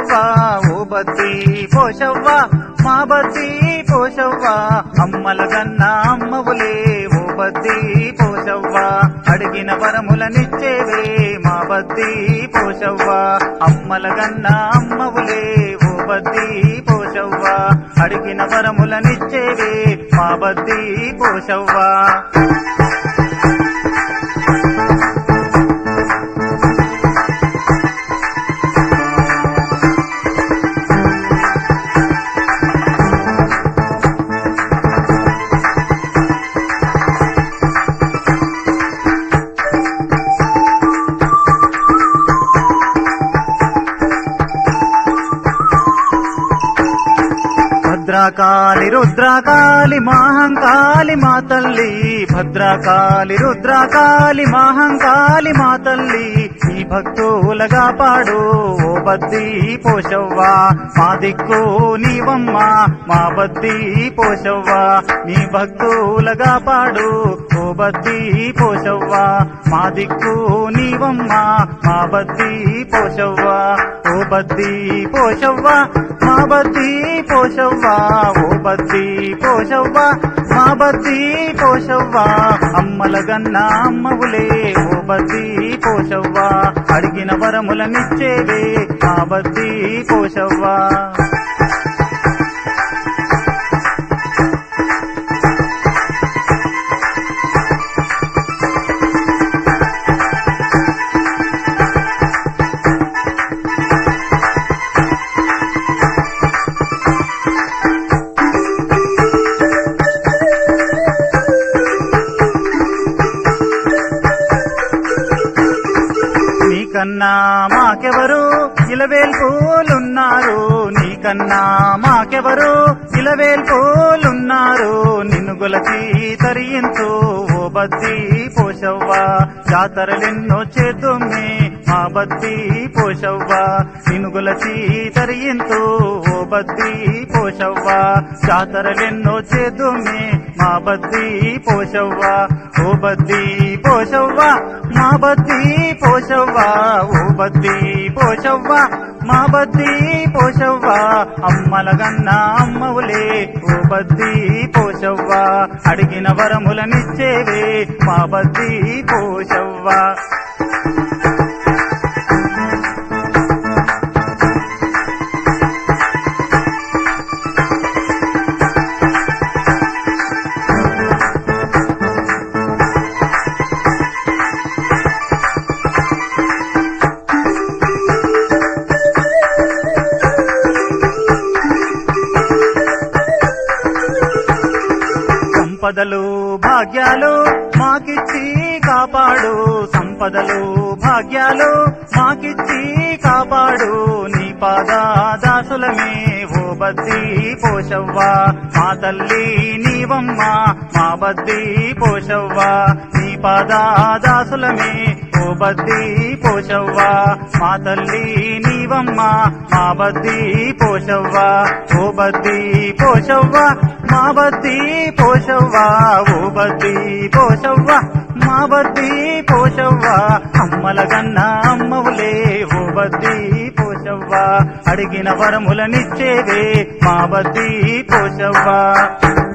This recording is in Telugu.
పోషవ్వ ఓ బద్ది పోషవ్వ మా బద్ది పోషవ్వ అమ్మల గన్న అమ్మవులే ఓ బద్ది పోషవ్వ అడిగిన వరములనిచ్చేవే మా బద్ది పోషవ్వ అమ్మల గన్న అమ్మవులే ఓ బద్ది పోషవ్వ అడిగిన వరములనిచ్చేవే మా బద్ది పోషవ్వ భద్రకాళి రుద్రకాళి మహంకాళి మా తల్లి భద్రకాళి రుద్రకాళి మహంకాళి మా తల్లి ఈ భక్తులగా పాడు ఓ బద్ది పోషవ్వ మా దిక్కు నీవమ్మ మా బద్ది పోషవ్వ నీ భక్తులగా పాడు ఓ బద్ది పోషవ్వ మా దిక్కు నీవమ్మ మా బద్ది పోషవ్వ ఓ బద్ది పోషవ్వ మా బద్ది పోషవ్వ ఓ బద్ది పోషవ్వ మా బద్ది పోషవ్వ అమ్మల గన్న అమ్మవులే ఓ బద్ది పోషవ్వ అడిగిన వరములనిచ్చేవే మా బద్ది పోషవ్వ నీకన్నా మాకెవరు ఇలవేల్పులున్నారు నీకన్నా మాకెవరు ఇలవేల్పులున్నారు నిన్ను గొలచి తరియించు ఓ బద్ది పోషవ్వ జాతరలెన్నో చేతుమ్మి మా బద్ది పోషవ్వ నిన్ను గొలచి తరియించు ఓ బద్ది పోషవ్వ జాతరలెన్నో చేతుమ్మి మా బద్ది పోషవ్వ ఓ బద్ది పోషవ్వ మా బద్ది పోషవ్వ ఓ బద్ది పోషవ్వ మా బద్ది పోషవ్వ అమ్మల గన్న అమ్మవులే ఓ బద్ది పోషవ్వ అడిగిన వరములనిచ్చేవే మా బద్ది పోషవ్వ సంపదలు భాగ్యాలు మాకిచ్చి కాపాడు సంపదలు భాగ్యాలు మాకిచ్చి కాపాడు నీ పాద దాసులమే ఓ బద్ది పోషవ్వ మా తల్లి నీవమ్మ మా బద్ది పోషవ్వ నీ పాద దాసులమే ఓ బద్ది పోషవ్వ మా తల్లి నీవమ్మ మా బద్ది పోషవ్వ ఓ బద్ది పోషవ్వ మా బద్ది పోషవ్వ ఓ బద్ది పోషవ్వ మా బద్ది పోషవ్వ అమ్మల గన్న అమ్మవులే ఓ బద్ది పోషవ్వ అడిగిన వరములనిచ్చేవే మా బద్ది పోషవ్వ